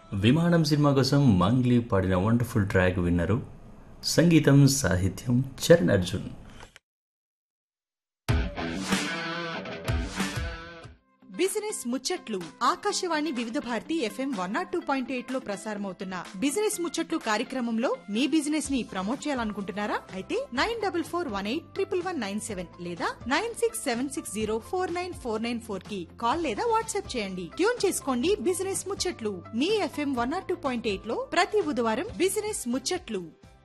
విమానం సినిమా కోసం మంగ్లీ పాడిన వండర్ఫుల్ ట్రాక్ విన్నారు సంగీతం సాహిత్యం చరణ్ అర్జున్ బిజినెస్ ముచ్చట్లు Akashvani Vividh Bharati FM one nought two point eight లో ప్రసారమవుతున్న బిజినెస్ ముచ్చట్లు కార్యక్రమంలో మీ బిజినెస్ ని ప్రమోట్ చేయాలనుకుంటున్నారా అయితే nine double four one eight triple one nine seven లేదా nine six seven six zero four nine four nine four కి కాల్ లేదా వాట్సాప్ చేయండి ట్యూన్ చేసుకోండి బిజినెస్ ముచ్చట్లు మీ FM one nought two point eight లో ప్రతి బుధవారం బిజినెస్ ముచ్చట్లు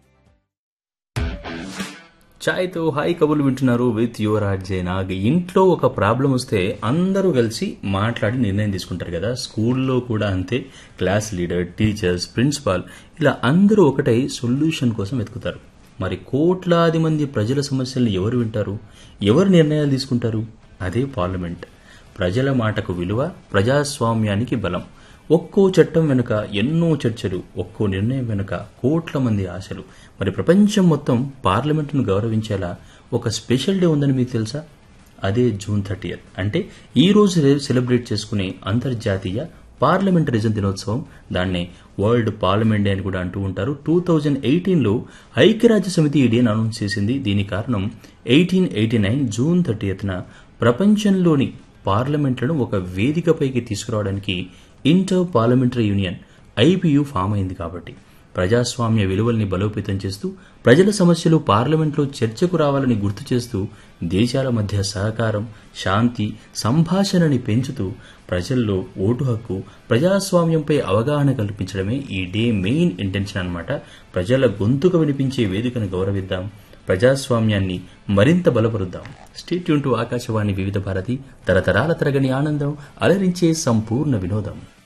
ఛాయ్తో హాయ్ కబుర్లు వింటున్నారు విత్ యువర్ ఆర్జే నాగ్ ఇంట్లో ఒక ప్రాబ్లం వస్తే అందరూ కలిసి మాట్లాడి నిర్ణయం తీసుకుంటారు కదా స్కూల్లో కూడా అంతే క్లాస్ లీడర్ టీచర్స్ ప్రిన్సిపాల్ ఇలా అందరూ ఒకటై సొల్యూషన్ కోసం వెతుకుతారు మరి కోట్లాది మంది ప్రజల సమస్యల్ని ఎవరు వింటారు ఎవరు నిర్ణయాలు తీసుకుంటారు అదే పార్లమెంట్ ప్రజల మాటకు విలువ ప్రజాస్వామ్యానికి బలం ఒక్కో చట్టం వెనుక ఎన్నో చర్చలు ఒక్కో నిర్ణయం వెనుక కోట్ల మంది ఆశలు మరి ప్రపంచం మొత్తం పార్లమెంటును గౌరవించేలా ఒక స్పెషల్ డే ఉందని మీకు తెలుసా అదే జూన్ థర్టీయత్ అంటే ఈ రోజు సె- సెలబ్రేట్ చేసుకునే అంతర్జాతీయ పార్లమెంటరిజం దినోత్సవం దాన్నే వరల్డ్ పార్లమెంట్ డే అని కూడా అంటూ ఉంటారు టూ థౌజండ్ ఎయిటీన్లో ఐక్యరాజ్య సమితి ఈ డేని అనౌన్స్ చేసింది దీని కారణం ఎయిటీన్ ఎయిటీ నైన్ జూన్ థర్టీయత్న ప్రపంచంలోని పార్లమెంట్లను ఒక వేదికపైకి తీసుకురావడానికి inter parliamentary union IPU form అయింది కాబట్టి ప్రజాస్వామ్య విలువల్ని బలోపేతం చేస్తూ ప్రజల సమస్యలు పార్లమెంట్లో చర్చకు రావాలని గుర్తు చేస్తూ దేశాల మధ్య సహకారం శాంతి సంభాషణని పెంచుతూ ప్రజల్లో ఓటు హక్కు ప్రజాస్వామ్యంపై అవగాహన కల్పించడమే ఈ డే మెయిన్ ఇంటెన్షన్ అన్నమాట ప్రజల గొంతుకు వినిపించే వేదికను గౌరవిద్దాం ప్రజాస్వామ్యాన్ని మరింత బలపరుద్దాం స్టేట్యూన్ టు ఆకాశవాణి వివిధ భారతి తరతరాల తరగని ఆనందం అలరించే సంపూర్ణ వినోదం